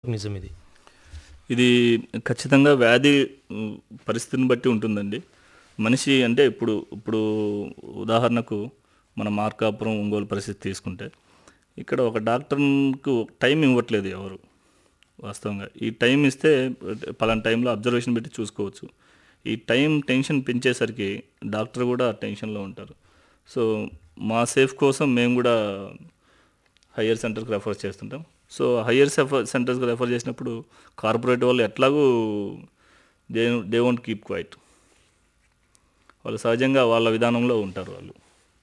నిజం ఇది ఇది ఖచ్చితంగా వ్యాధి ఉమ్, పరిస్థితిని బట్టి ఉంటుందండి మనిషి అంటే ఇప్పుడు ఇప్పుడు ఉదాహరణకు మన మార్కాపురం ఒంగోలు పరిస్థితి తీసుకుంటే ఇక్కడ ఒక డాక్టర్కు టైం ఇవ్వట్లేదు ఎవరు వాస్తవంగా ఈ టైం ఇస్తే పలానా టైంలో అబ్జర్వేషన్ పెట్టి చూసుకోవచ్చు ఈ టైం టెన్షన్ పెంచేసరికి డాక్టర్ కూడా టెన్షన్లో ఉంటారు సో మా సేఫ్ కోసం మేము కూడా హయ్యర్ సెంటర్కి రెఫర్ చేస్తుంటాం సో హయ్యర్ సెంటర్స్కి రెఫర్ చేసినప్పుడు కార్పొరేట్ వాళ్ళు ఎట్లాగూ they they won't keep quiet వాళ్ళు సహజంగా వాళ్ళ విధానంలో ఉంటారు వాళ్ళు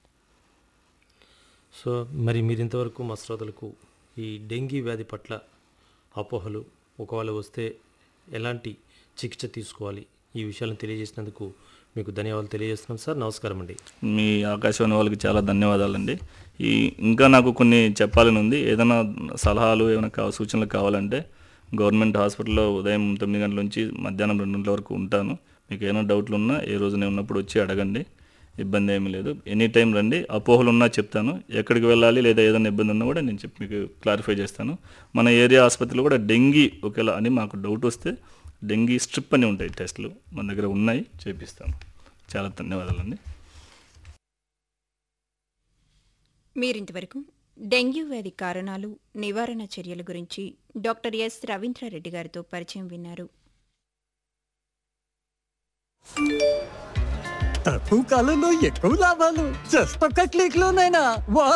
సో మరి మీరు ఇంతవరకు మా శ్రోతలకు ఈ డెంగీ వ్యాధి పట్ల అపోహలు ఒకవేళ వస్తే ఎలాంటి చికిత్స తీసుకోవాలి ఈ విషయాలను తెలియజేసినందుకు మీకు ధన్యవాదాలు తెలియజేస్తున్నాం సార్ నమస్కారం అండి మీ ఆకాశవాణి వాళ్ళకి చాలా ధన్యవాదాలండి ఈ ఇంకా నాకు కొన్ని చెప్పాలని ఉంది ఏదైనా సలహాలు ఏమైనా కావ సూచనలు కావాలంటే గవర్నమెంట్ హాస్పిటల్లో ఉదయం తొమ్మిది గంటల నుంచి మధ్యాహ్నం రెండు గంటల వరకు ఉంటాను మీకు ఏమైనా డౌట్లు ఉన్నా ఏ రోజు నేను ఉన్నప్పుడు వచ్చి అడగండి ఇబ్బంది ఏమీ లేదు ఎనీ టైం రండి అపోహలు ఉన్నా చెప్తాను ఎక్కడికి వెళ్ళాలి లేదా ఏదైనా ఇబ్బంది ఉన్నా కూడా నేను చెప్పి మీకు క్లారిఫై చేస్తాను మన ఏరియా ఆసుపత్రిలో కూడా డెంగీ ఒకేలా అని మాకు డౌట్ వస్తే డెంగీ స్ట్రిప్ అని ఉంటాయి టెస్టులు మన దగ్గర ఉన్నాయి చేపిస్తాము చాలా ధన్యవాదాలండి మీరింతవరకు డెంగ్యూ వ్యాధి కారణాలు నివారణ చర్యల గురించి డాక్టర్ ఎస్ రవీంద్రారెడ్డి గారితో పరిచయం విన్నారు తక్కువ కాలంలో ఎక్కువ లాభాలు జస్ట్ ఒక్క క్లిక్ లోనైనా వా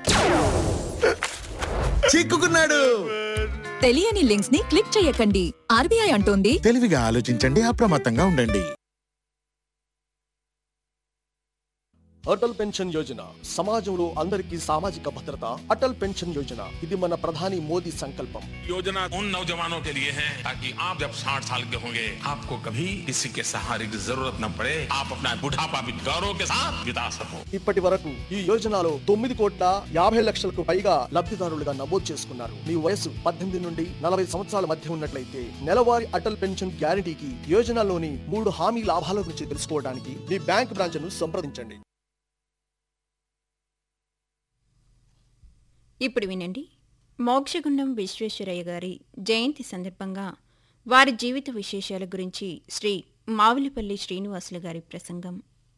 చిక్కుకున్నాడు తెలియని లింక్స్ ని క్లిక్ చేయకండి ఆర్బీఐ అంటోంది తెలివిగా ఆలోచించండి అప్రమత్తంగా ఉండండి అటల్ పెన్షన్ యోజన సమాజంలో అందరికీ సామాజిక భద్రత అటల్ పెన్షన్ యోజన ఇది మన ప్రధాని మోదీ సంకల్పం योजना उन नौजवानों के लिए है ताकि आप जब 60 साल के होंगे आपको कभी किसी के सहारे की जरूरत न पड़े आप अपना बुढ़ापा भी गौरव के साथ बिता सको ఇప్పటి వరకు ఈ యోజనలో తొమ్మిది కోట్ల యాభై లక్షలకు పైగా లబ్ధిదారులుగా నమోదు చేసుకున్నారు మీ వయసు పద్దెనిమిది నుండి నలభై సంవత్సరాల మధ్య ఉన్నట్లయితే నెలవారీ అటల్ పెన్షన్ గ్యారంటీకి యోజనలోని మూడు హామీ లాభాల గురించి తెలుసుకోవడానికి మీ బ్యాంక్ బ్రాంచ్ ను సంప్రదించండి ఇప్పుడు వినండి మోక్షగుండం విశ్వేశ్వరయ్య గారి జయంతి సందర్భంగా వారి జీవిత విశేషాల గురించి శ్రీ మావులిపల్లి శ్రీనివాసులు గారి ప్రసంగం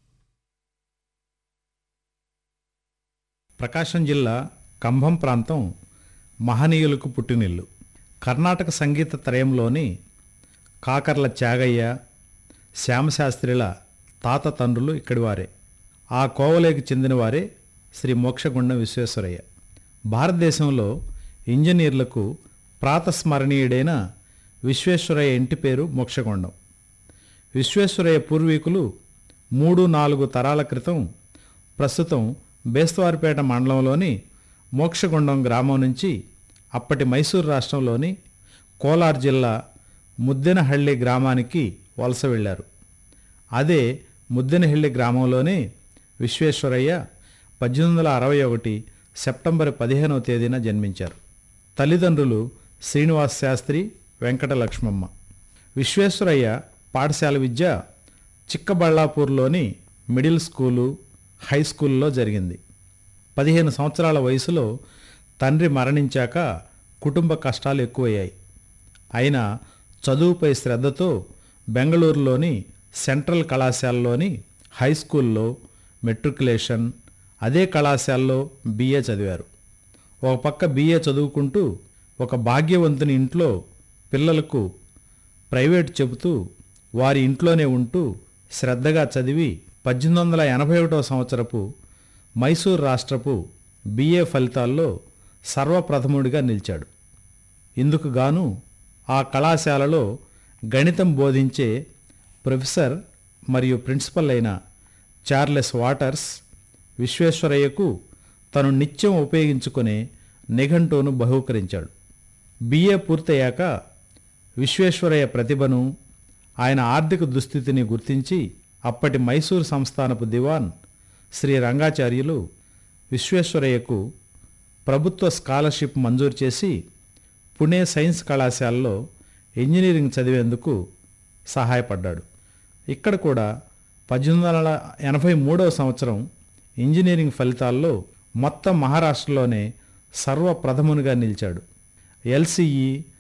ప్రకాశం జిల్లా కంభం ప్రాంతం మహనీయులకు పుట్టినిల్లు కర్ణాటక సంగీత త్రయంలోని కాకర్ల త్యాగయ్య శ్యామశాస్త్రిల తాత తండ్రులు ఇక్కడివారే ఆ కోవలేకి చెందినవారే శ్రీ మోక్షగుండం విశ్వేశ్వరయ్య భారతదేశంలో ఇంజనీర్లకు ప్రాతస్మరణీయుడైన విశ్వేశ్వరయ్య ఇంటి పేరు మోక్షగుండం విశ్వేశ్వరయ్య పూర్వీకులు మూడు నాలుగు తరాల క్రితం ప్రస్తుతం బేస్తవారిపేట మండలంలోని మోక్షగుండం గ్రామం నుంచి అప్పటి మైసూరు రాష్ట్రంలోని కోలార్ జిల్లా ముద్దెనహಳ್ಳಿ గ్రామానికి వలస వెళ్ళారు అదే ముద్దెనహಳ್ಳಿ గ్రామంలోనే విశ్వేశ్వరయ్య పద్దెనిమిది వందల అరవై ఒకటి సెప్టెంబర్ పదిహేనవ తేదీన జన్మించారు తల్లిదండ్రులు శ్రీనివాస్ శాస్త్రి వెంకట లక్ష్మమ్మ విశ్వేశ్వరయ్య పాఠశాల విద్య చిక్కబళ్ళాపూర్లోని మిడిల్ స్కూలు హై స్కూల్లో జరిగింది పదిహేను సంవత్సరాల వయసులో తండ్రి మరణించాక కుటుంబ కష్టాలు ఎక్కువయ్యాయి అయినా చదువుపై శ్రద్ధతో బెంగళూరులోని సెంట్రల్ కళాశాలలోని హై స్కూల్లో మెట్రికులేషన్ అదే కళాశాలలో బీఏ చదివారు ఒక పక్క బీఏ చదువుకుంటూ ఒక భాగ్యవంతుని ఇంట్లో పిల్లలకు ప్రైవేట్ చెబుతూ వారి ఇంట్లోనే ఉంటూ శ్రద్ధగా చదివి పద్దెనిమిది వందల ఎనభై ఒకటో సంవత్సరపు మైసూర్ రాష్ట్రపు బిఏ ఫలితాల్లో సర్వప్రథముడిగా నిలిచాడు ఇందుకు గాను ఆ కళాశాలలో గణితం బోధించే ప్రొఫెసర్ మరియు ప్రిన్సిపల్ అయిన చార్లెస్ వాటర్స్ విశ్వేశ్వరయ్యకు తను నిత్యం ఉపయోగించుకునే నిఘంటువును బహూకరించాడు బిఏ పూర్తయ్యాక విశ్వేశ్వరయ్య ప్రతిభను ఆయన ఆర్థిక దుస్థితిని గుర్తించి అప్పటి మైసూరు సంస్థానపు దివాన్ శ్రీ రంగాచార్యులు విశ్వేశ్వరయ్యకు ప్రభుత్వ స్కాలర్షిప్ మంజూరు చేసి పుణే సైన్స్ కళాశాలలో ఇంజనీరింగ్ చదివేందుకు సహాయపడ్డాడు ఇక్కడ కూడా పద్దెనిమిది వందల ఎనభై మూడవ సంవత్సరం ఇంజనీరింగ్ ఫలితాల్లో మొత్తం మహారాష్ట్రలోనే సర్వప్రథమునిగా నిలిచాడు ఎల్సిఈ